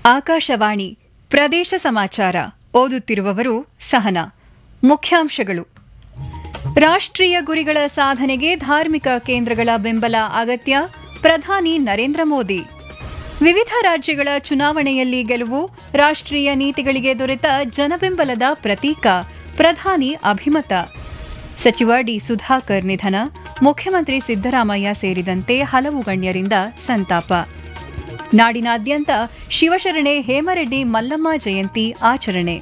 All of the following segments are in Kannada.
ಆಕಾಶವಾಣಿ ಪ್ರದೇಶ ಸಮಾಚಾರ ಓದುತ್ತಿರುವವರು ಸಹನಾ ಮುಖ್ಯಾಂಶಗಳು ರಾಷ್ಟ್ರೀಯ ಗುರಿಗಳ ಸಾಧನೆಗೆ ಧಾರ್ಮಿಕ ಕೇಂದ್ರಗಳ ಬೆಂಬಲ ಅಗತ್ಯ ಪ್ರಧಾನಿ ನರೇಂದ್ರ ಮೋದಿ ವಿವಿಧ ರಾಜ್ಯಗಳ ಚುನಾವಣೆಯಲ್ಲಿ ಗೆಲುವು ರಾಷ್ಟ್ರೀಯ ನೀತಿಗಳಿಗೆ ದೊರೆತ ಜನಬೆಂಬಲದ ಪ್ರತೀಕ ಪ್ರಧಾನಿ ಅಭಿಮತ ಸಚಿವ ಡಿ ಸುಧಾಕರ್ ನಿಧನ ಮುಖ್ಯಮಂತ್ರಿ ಸಿದ್ದರಾಮಯ್ಯ ಸೇರಿದಂತೆ ಹಲವು ಗಣ್ಯರಿಂದ ಸಂತಾಪ ನಾಡಿನಾದ್ಯಂತ ಶಿವಶರಣೆ ಹೇಮರೆಡ್ಡಿ ಮಲ್ಲಮ್ಮ ಜಯಂತಿ ಆಚರಣೆ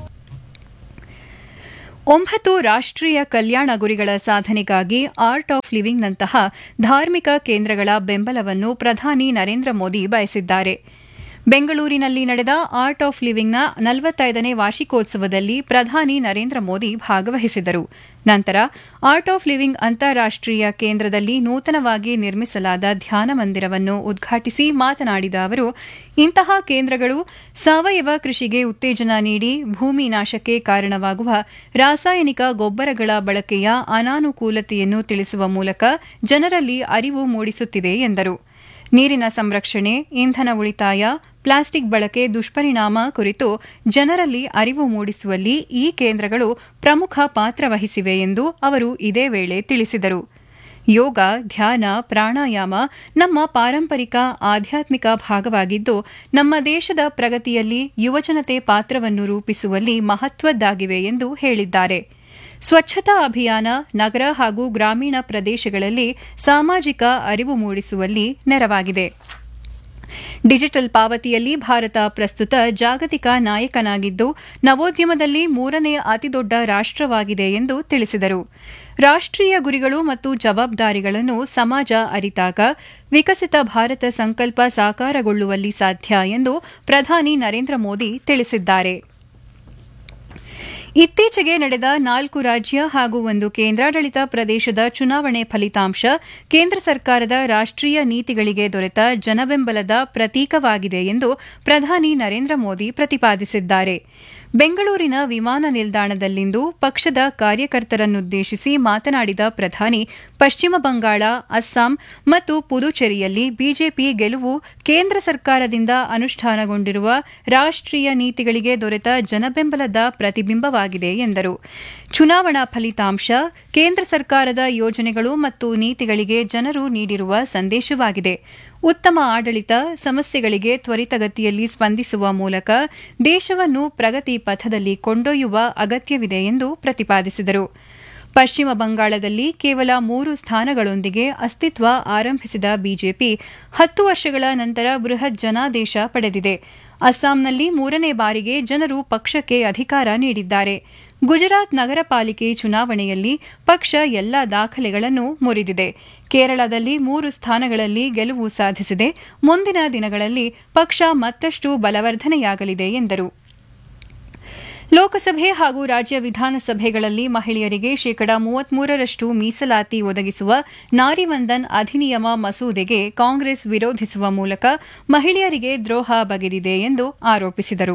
ಒಂಬತ್ತು ರಾಷ್ಟ್ರೀಯ ಕಲ್ಯಾಣ ಗುರಿಗಳ ಸಾಧನೆಗಾಗಿ ಆರ್ಟ್ ಆಫ್ ಲಿವಿಂಗ್ನಂತಹ ಧಾರ್ಮಿಕ ಕೇಂದ್ರಗಳ ಬೆಂಬಲವನ್ನು ಪ್ರಧಾನಿ ನರೇಂದ್ರ ಮೋದಿ ಬಯಸಿದ್ದಾರೆ ಬೆಂಗಳೂರಿನಲ್ಲಿ ನಡೆದ ಆರ್ಟ್ ಆಫ್ ಲಿವಿಂಗ್ನ ನಲವತ್ತೈದನೇ ವಾರ್ಷಿಕೋತ್ಸವದಲ್ಲಿ ಪ್ರಧಾನಿ ನರೇಂದ್ರ ಮೋದಿ ಭಾಗವಹಿಸಿದರು ನಂತರ ಆರ್ಟ್ ಆಫ್ ಲಿವಿಂಗ್ ಅಂತಾರಾಷ್ಟ್ರೀಯ ಕೇಂದ್ರದಲ್ಲಿ ನೂತನವಾಗಿ ನಿರ್ಮಿಸಲಾದ ಧ್ಯಾನ ಮಂದಿರವನ್ನು ಉದ್ಘಾಟಿಸಿ ಮಾತನಾಡಿದ ಅವರು ಇಂತಹ ಕೇಂದ್ರಗಳು ಸಾವಯವ ಕೃಷಿಗೆ ಉತ್ತೇಜನ ನೀಡಿ ಭೂಮಿ ನಾಶಕ್ಕೆ ಕಾರಣವಾಗುವ ರಾಸಾಯನಿಕ ಗೊಬ್ಬರಗಳ ಬಳಕೆಯ ಅನಾನುಕೂಲತೆಯನ್ನು ತಿಳಿಸುವ ಮೂಲಕ ಜನರಲ್ಲಿ ಅರಿವು ಮೂಡಿಸುತ್ತಿದೆ ಎಂದರು ನೀರಿನ ಸಂರಕ್ಷಣೆ ಇಂಧನ ಉಳಿತಾಯ ಪ್ಲಾಸ್ಟಿಕ್ ಬಳಕೆ ದುಷ್ಪರಿಣಾಮ ಕುರಿತು ಜನರಲ್ಲಿ ಅರಿವು ಮೂಡಿಸುವಲ್ಲಿ ಈ ಕೇಂದ್ರಗಳು ಪ್ರಮುಖ ಪಾತ್ರ ವಹಿಸಿವೆ ಎಂದು ಅವರು ಇದೇ ವೇಳೆ ತಿಳಿಸಿದರು ಯೋಗ ಧ್ಯಾನ ಪ್ರಾಣಾಯಾಮ ನಮ್ಮ ಪಾರಂಪರಿಕ ಆಧ್ಯಾತ್ಮಿಕ ಭಾಗವಾಗಿದ್ದು ನಮ್ಮ ದೇಶದ ಪ್ರಗತಿಯಲ್ಲಿ ಯುವಜನತೆ ಪಾತ್ರವನ್ನು ರೂಪಿಸುವಲ್ಲಿ ಮಹತ್ವದ್ದಾಗಿವೆ ಎಂದು ಹೇಳಿದ್ದಾರೆ ಸ್ವಚ್ಛತಾ ಅಭಿಯಾನ ನಗರ ಹಾಗೂ ಗ್ರಾಮೀಣ ಪ್ರದೇಶಗಳಲ್ಲಿ ಸಾಮಾಜಿಕ ಅರಿವು ಮೂಡಿಸುವಲ್ಲಿ ನೆರವಾಗಿದೆ ಡಿಜಿಟಲ್ ಪಾವತಿಯಲ್ಲಿ ಭಾರತ ಪ್ರಸ್ತುತ ಜಾಗತಿಕ ನಾಯಕನಾಗಿದ್ದು ನವೋದ್ಯಮದಲ್ಲಿ ಮೂರನೇ ಅತಿದೊಡ್ಡ ರಾಷ್ಟವಾಗಿದೆ ಎಂದು ತಿಳಿಸಿದರು ರಾಷ್ಟ್ರೀಯ ಗುರಿಗಳು ಮತ್ತು ಜವಾಬ್ದಾರಿಗಳನ್ನು ಸಮಾಜ ಅರಿತಾಗ ವಿಕಸಿತ ಭಾರತ ಸಂಕಲ್ಪ ಸಾಕಾರಗೊಳ್ಳುವಲ್ಲಿ ಸಾಧ್ಯ ಎಂದು ಪ್ರಧಾನಿ ನರೇಂದ್ರ ಮೋದಿ ತಿಳಿಸಿದ್ದಾರೆ ಇತ್ತೀಚೆಗೆ ನಡೆದ ನಾಲ್ಕು ರಾಜ್ಯ ಹಾಗೂ ಒಂದು ಕೇಂದ್ರಾಡಳಿತ ಪ್ರದೇಶದ ಚುನಾವಣೆ ಫಲಿತಾಂಶ ಕೇಂದ್ರ ಸರ್ಕಾರದ ರಾಷ್ಟ್ರೀಯ ನೀತಿಗಳಿಗೆ ದೊರೆತ ಜನಬೆಂಬಲದ ಪ್ರತೀಕವಾಗಿದೆ ಎಂದು ಪ್ರಧಾನಿ ನರೇಂದ್ರ ಮೋದಿ ಪ್ರತಿಪಾದಿಸಿದ್ದಾರೆ ಬೆಂಗಳೂರಿನ ವಿಮಾನ ನಿಲ್ದಾಣದಲ್ಲಿಂದು ಪಕ್ಷದ ಕಾರ್ಯಕರ್ತರನ್ನುದ್ದೇಶಿಸಿ ಮಾತನಾಡಿದ ಪ್ರಧಾನಿ ಪಶ್ಚಿಮ ಬಂಗಾಳ ಅಸ್ಸಾಂ ಮತ್ತು ಪುದುಚೇರಿಯಲ್ಲಿ ಬಿಜೆಪಿ ಗೆಲುವು ಕೇಂದ್ರ ಸರ್ಕಾರದಿಂದ ಅನುಷ್ಠಾನಗೊಂಡಿರುವ ರಾಷ್ಟ್ರೀಯ ನೀತಿಗಳಿಗೆ ದೊರೆತ ಜನಬೆಂಬಲದ ಪ್ರತಿಬಿಂಬವಾಗಿದೆ ಎಂದರು ಚುನಾವಣಾ ಫಲಿತಾಂಶ ಕೇಂದ್ರ ಸರ್ಕಾರದ ಯೋಜನೆಗಳು ಮತ್ತು ನೀತಿಗಳಿಗೆ ಜನರು ನೀಡಿರುವ ಸಂದೇಶವಾಗಿದೆ ಉತ್ತಮ ಆಡಳಿತ ಸಮಸ್ಯೆಗಳಿಗೆ ತ್ವರಿತಗತಿಯಲ್ಲಿ ಸ್ಪಂದಿಸುವ ಮೂಲಕ ದೇಶವನ್ನು ಪ್ರಗತಿ ಪಥದಲ್ಲಿ ಕೊಂಡೊಯ್ಯುವ ಅಗತ್ಯವಿದೆ ಎಂದು ಪ್ರತಿಪಾದಿಸಿದರು ಪಶ್ಚಿಮ ಬಂಗಾಳದಲ್ಲಿ ಕೇವಲ ಮೂರು ಸ್ಥಾನಗಳೊಂದಿಗೆ ಅಸ್ತಿತ್ವ ಆರಂಭಿಸಿದ ಬಿಜೆಪಿ ಹತ್ತು ವರ್ಷಗಳ ನಂತರ ಬೃಹತ್ ಜನಾದೇಶ ಪಡೆದಿದೆ ಅಸ್ಸಾಂನಲ್ಲಿ ಮೂರನೇ ಬಾರಿಗೆ ಜನರು ಪಕ್ಷಕ್ಕೆ ಅಧಿಕಾರ ನೀಡಿದ್ದಾರೆ ಗುಜರಾತ್ ನಗರ ಪಾಲಿಕೆ ಚುನಾವಣೆಯಲ್ಲಿ ಪಕ್ಷ ಎಲ್ಲ ದಾಖಲೆಗಳನ್ನು ಮುರಿದಿದೆ ಕೇರಳದಲ್ಲಿ ಮೂರು ಸ್ಥಾನಗಳಲ್ಲಿ ಗೆಲುವು ಸಾಧಿಸಿದೆ ಮುಂದಿನ ದಿನಗಳಲ್ಲಿ ಪಕ್ಷ ಮತ್ತಷ್ಟು ಬಲವರ್ಧನೆಯಾಗಲಿದೆ ಎಂದರು ಲೋಕಸಭೆ ಹಾಗೂ ರಾಜ್ಯ ವಿಧಾನಸಭೆಗಳಲ್ಲಿ ಮಹಿಳೆಯರಿಗೆ ಶೇಕಡಾ ಮೂವತ್ಮೂರರಷ್ಟು ಮೀಸಲಾತಿ ಒದಗಿಸುವ ನಾರಿವಂದನ್ ಅಧಿನಿಯಮ ಮಸೂದೆಗೆ ಕಾಂಗ್ರೆಸ್ ವಿರೋಧಿಸುವ ಮೂಲಕ ಮಹಿಳೆಯರಿಗೆ ದ್ರೋಹ ಬಗೆದಿದೆ ಎಂದು ಆರೋಪಿಸಿದರು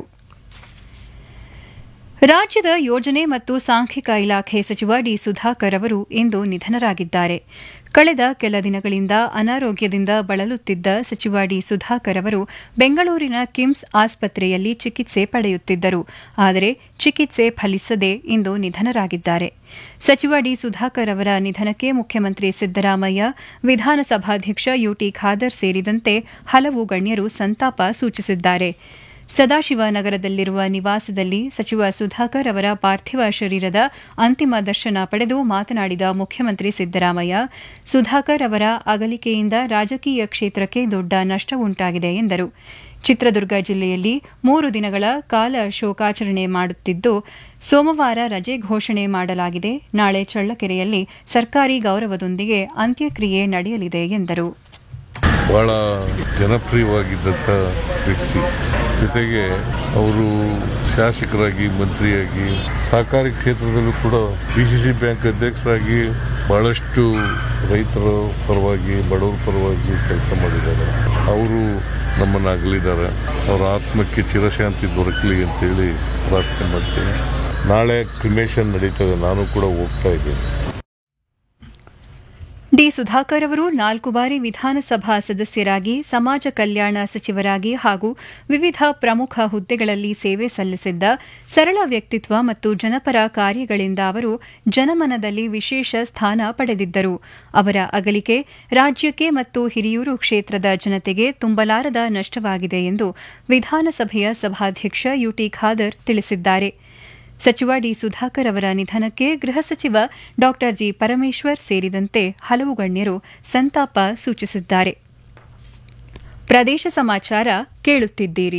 ರಾಜ್ಯದ ಯೋಜನೆ ಮತ್ತು ಸಾಂಖ್ಯಿಕ ಇಲಾಖೆ ಸಚಿವ ಡಿ ಸುಧಾಕರ್ ಅವರು ಇಂದು ನಿಧನರಾಗಿದ್ದಾರೆ ಕಳೆದ ಕೆಲ ದಿನಗಳಿಂದ ಅನಾರೋಗ್ಯದಿಂದ ಬಳಲುತ್ತಿದ್ದ ಸಚಿವ ಡಿ ಸುಧಾಕರ್ ಅವರು ಬೆಂಗಳೂರಿನ ಕಿಮ್ಸ್ ಆಸ್ಪತ್ರೆಯಲ್ಲಿ ಚಿಕಿತ್ಸೆ ಪಡೆಯುತ್ತಿದ್ದರು ಆದರೆ ಚಿಕಿತ್ಸೆ ಫಲಿಸದೆ ಇಂದು ನಿಧನರಾಗಿದ್ದಾರೆ ಸಚಿವ ಡಿ ಸುಧಾಕರ್ ಅವರ ನಿಧನಕ್ಕೆ ಮುಖ್ಯಮಂತ್ರಿ ಸಿದ್ದರಾಮಯ್ಯ ವಿಧಾನಸಭಾಧ್ಯಕ್ಷ ಯುಟಿ ಖಾದರ್ ಸೇರಿದಂತೆ ಹಲವು ಗಣ್ಯರು ಸಂತಾಪ ಸೂಚಿಸಿದ್ದಾರೆ ಸದಾಶಿವನಗರದಲ್ಲಿರುವ ನಿವಾಸದಲ್ಲಿ ಸಚಿವ ಸುಧಾಕರ್ ಅವರ ಪಾರ್ಥಿವ ಶರೀರದ ಅಂತಿಮ ದರ್ಶನ ಪಡೆದು ಮಾತನಾಡಿದ ಮುಖ್ಯಮಂತ್ರಿ ಸಿದ್ದರಾಮಯ್ಯ ಸುಧಾಕರ್ ಅವರ ಅಗಲಿಕೆಯಿಂದ ರಾಜಕೀಯ ಕ್ಷೇತ್ರಕ್ಕೆ ದೊಡ್ಡ ನಷ್ಟವುಂಟಾಗಿದೆ ಎಂದರು ಚಿತ್ರದುರ್ಗ ಜಿಲ್ಲೆಯಲ್ಲಿ ಮೂರು ದಿನಗಳ ಕಾಲ ಶೋಕಾಚರಣೆ ಮಾಡುತ್ತಿದ್ದು ಸೋಮವಾರ ರಜೆ ಘೋಷಣೆ ಮಾಡಲಾಗಿದೆ ನಾಳೆ ಚಳ್ಳಕೆರೆಯಲ್ಲಿ ಸರ್ಕಾರಿ ಗೌರವದೊಂದಿಗೆ ಅಂತ್ಯಕ್ರಿಯೆ ನಡೆಯಲಿದೆ ಎಂದರು ಭಾಳ ಜನಪ್ರಿಯವಾಗಿದ್ದಂಥ ವ್ಯಕ್ತಿ ಜೊತೆಗೆ ಅವರು ಶಾಸಕರಾಗಿ ಮಂತ್ರಿಯಾಗಿ ಸಹಕಾರಿ ಕ್ಷೇತ್ರದಲ್ಲೂ ಕೂಡ ಬಿ ಸಿ ಸಿ ಬ್ಯಾಂಕ್ ಅಧ್ಯಕ್ಷರಾಗಿ ಭಾಳಷ್ಟು ರೈತರ ಪರವಾಗಿ ಬಡವರ ಪರವಾಗಿ ಕೆಲಸ ಮಾಡಿದ್ದಾರೆ ಅವರು ನಮ್ಮನ್ನು ಅಗಲಿದ್ದಾರೆ ಅವರ ಆತ್ಮಕ್ಕೆ ಚಿರಶಾಂತಿ ದೊರಕಲಿ ಅಂತೇಳಿ ಪ್ರಾರ್ಥನೆ ಮಾಡ್ತೀನಿ ನಾಳೆ ಕ್ರಿಮೇಷನ್ ನಡೀತದೆ ನಾನು ಕೂಡ ಹೋಗ್ತಾ ಇದ್ದೀನಿ ಡಿ ಸುಧಾಕರ್ ಅವರು ನಾಲ್ಕು ಬಾರಿ ವಿಧಾನಸಭಾ ಸದಸ್ಯರಾಗಿ ಸಮಾಜ ಕಲ್ಯಾಣ ಸಚಿವರಾಗಿ ಹಾಗೂ ವಿವಿಧ ಪ್ರಮುಖ ಹುದ್ದೆಗಳಲ್ಲಿ ಸೇವೆ ಸಲ್ಲಿಸಿದ್ದ ಸರಳ ವ್ಯಕ್ತಿತ್ವ ಮತ್ತು ಜನಪರ ಕಾರ್ಯಗಳಿಂದ ಅವರು ಜನಮನದಲ್ಲಿ ವಿಶೇಷ ಸ್ಥಾನ ಪಡೆದಿದ್ದರು ಅವರ ಅಗಲಿಕೆ ರಾಜ್ಯಕ್ಕೆ ಮತ್ತು ಹಿರಿಯೂರು ಕ್ಷೇತ್ರದ ಜನತೆಗೆ ತುಂಬಲಾರದ ನಷ್ಟವಾಗಿದೆ ಎಂದು ವಿಧಾನಸಭೆಯ ಸಭಾಧ್ಯಕ್ಷ ಯುಟಿ ಖಾದರ್ ತಿಳಿಸಿದ್ದಾರೆ ಸಚಿವ ಡಿ ಸುಧಾಕರ್ ಅವರ ನಿಧನಕ್ಕೆ ಗೃಹ ಸಚಿವ ಡಾ ಜಿ ಪರಮೇಶ್ವರ್ ಸೇರಿದಂತೆ ಹಲವು ಗಣ್ಯರು ಸಂತಾಪ ಸೂಚಿಸಿದ್ದಾರೆ ಪ್ರದೇಶ ಸಮಾಚಾರ ಕೇಳುತ್ತಿದ್ದೀರಿ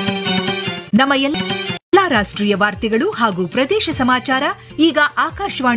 ನಮ್ಮ ಎಲ್ಲಾ ರಾಷ್ಟ್ರೀಯ ವಾರ್ತೆಗಳು ಹಾಗೂ ಪ್ರದೇಶ ಸಮಾಚಾರ ಈಗ ಆಕಾಶವಾಣಿ